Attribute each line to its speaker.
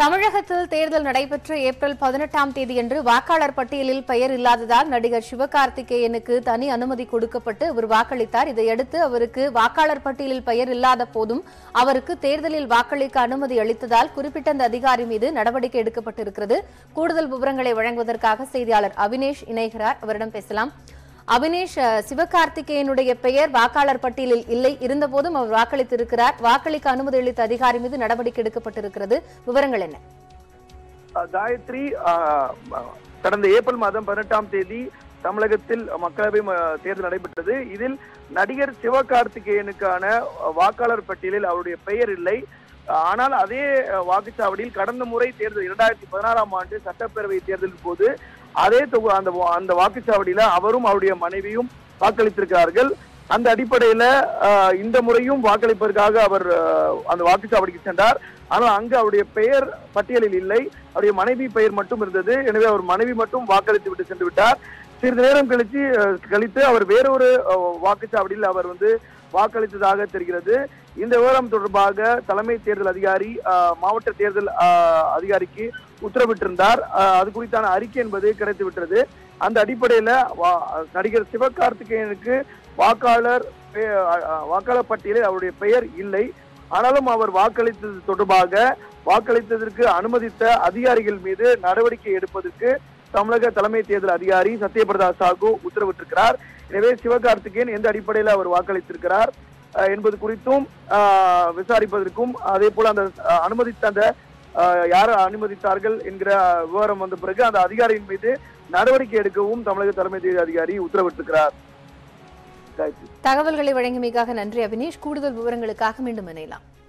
Speaker 1: தமிழகத்தில் தேர்தல் நடைபெற்ற ஏப்ரல் பதினெட்டாம் தேதியன்று வாக்காளர் பட்டியலில் பெயர் இல்லாததால் நடிகர் சிவகார்த்திகேயனுக்கு தனி அனுமதி கொடுக்கப்பட்டு அவர் வாக்களித்தார் இதையடுத்து அவருக்கு வாக்காளர் பட்டியலில் பெயர் இல்லாத போதும் அவருக்கு தேர்தலில் வாக்களிக்க அனுமதி அளித்ததால் குறிப்பிட்ட அந்த அதிகாரி மீது நடவடிக்கை எடுக்கப்பட்டிருக்கிறது கூடுதல் விவரங்களை வழங்குவதற்காக செய்தியாளர் அவினேஷ் இணைகிறார் அவரிடம் பேசலாம் அவினேஷ் அஹ், சிவகார்த்திகேயனுடைய பெயர் வாக்காளர் பட்டியலில் இல்லை இருந்தபோதும் அவர் வாக்களித்திருக்கிறார் வாக்களிக்க அனுமதி அளித்த அதிகாரி மீது நடவடிக்கை எடுக்கப்பட்டிருக்கிறது விவரங்கள் என்ன
Speaker 2: அஹ் காயத்ரி அஹ், கடந்த ஏப்ரல் மாதம் பதினெட்டாம் தேதி தமிழகத்தில் மக்களவை ம- தேர்தல் நடைபெற்றது இதில் நடிகர் சிவகார்த்திகேயனுக்கான அஹ், வாக்காளர் பட்டியலில் அவருடைய பெயர் இல்லை அஹ், ஆனால் அதே அஹ், வாக்குச்சாவடியில் கடந்த முறை தேர்தல் இரண்டாயிரத்தி பதினாறாம் ஆண்டு சட்டப்பேரவை தேர்தலின் போது அதே தொகு அந்த வா- அந்த வாக்குச்சாவடியில அவரும் அவருடைய மனைவியும் வாக்களித்திருக்கிறார்கள் அந்த அடிப்படையில அஹ், இந்த முறையும் வாக்களிப்பதற்காக அவர் அஹ், அந்த வாக்குச்சாவடிக்கு சென்றார் ஆனால் அங்கு அவருடைய பெயர் பட்டியலில் இல்லை அவருடைய மனைவி பெயர் மட்டும் இருந்தது எனவே அவர் மனைவி மட்டும் வாக்களித்து விட்டு சென்று விட்டார் சிறிது நேரம் கழிச்சு அஹ், கழித்து அவர் வேறொரு அஹ், வாக்குச்சாவடியில் அவர் வந்து வாக்களித்ததாக தெரிகிறது இந்த விவரம் தொடர்பாக தலைமை தேர்தல் அதிகாரி அஹ், மாவட்ட தேர்தல் அஹ், அதிகாரிக்கு உத்தரவிட்டிருந்தார் அஹ், அது குறித்தான அறிக்கை என்பது கிடைத்து விட்டது அந்த அடிப்படையில வா- நடிகர் சிவகார்த்திகேயனுக்கு வாக்காளர் பெ- அஹ், வாக்காளர் பட்டியலில் அவருடைய பெயர் இல்லை ஆனாலும் அவர் வாக்களித்தது தொடர்பாக வாக்களித்ததற்கு அனுமதித்த அதிகாரிகள் மீது நடவடிக்கை எடுப்பதற்கு தமிழக தலைமை தேர்தல் அதிகாரி சத்யபிரதா சாகு உத்தரவிட்டிருக்கிறார் எனவே சிவகார்த்திகேயன் எந்த அடிப்படையில் அவர் வாக்களித்திருக்கிறார் அஹ், என்பது குறித்தும் அஹ், விசாரிப்பதற்கும் அதே போல அந்த அஹ், அனுமதித்த அந்த அஹ், யார் அனுமதித்தார்கள் என்கிற விவரம் வந்த பிறகு அந்த அதிகாரியின் மீது நடவடிக்கை எடுக்கவும் தமிழக தலைமை தேர்தல் அதிகாரி உத்தரவிட்டிருக்கிறார் காயத்ரி.
Speaker 1: தகவல்களை வழங்கியமைக்காக நன்றி அவினேஷ் கூடுதல் விவரங்களுக்காக மீண்டும் இணையலாம்